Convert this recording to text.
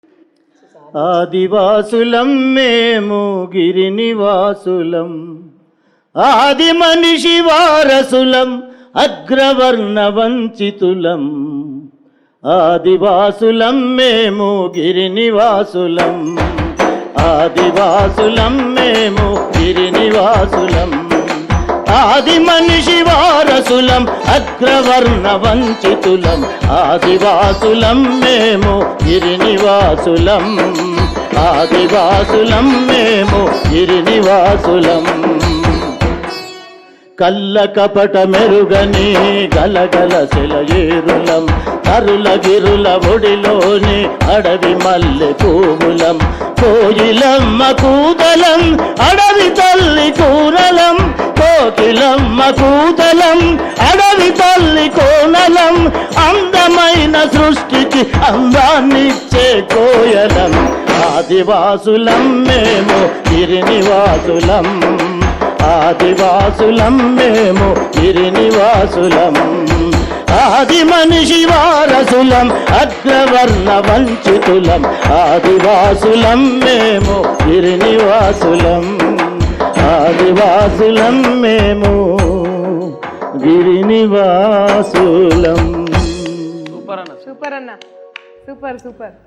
ఆదివాసులం మేము గిరినివాసులం ఆది మనిషి వారసులం అగ్రవర్ణ వంచితులం ఆదివాసులం మేము గిరినివాసులం ఆదివాసులం మేము గిరినివాసులం ఆది మనిషి వారసులం అగ్రవర్ణ వంచితులం ఆదివాసులం మేము గిరినివాసులం ఆదివాసులం మేము గిరినివాసులం కల్ల కపట మెరుగని గలగల సెలయేరులం కరుల గిరుల ఒడిలోని అడవి మల్లె పువ్వులం కోయిలమ్మ కూతలం అడవి తల్లి కూరలం కోకిలమ్మ కూతలం అడవి తల్లి కోనలం అందమైన సృష్టికి అందాన్నిచ్చే కోయలం ఆదివాసులం మేము గిరినివాసులం ఆదివాసులం మేము గిరినివాసులం ఆది మనిషి వారసులం అగ్రవర్ణ వంచితులం ఆదివాసులం మేము గిరినివాసులం ఆదివాసులం మేము గిరినివాసులం సూపర్ అన్న సూపర్ అన్న సూపర్ సూపర్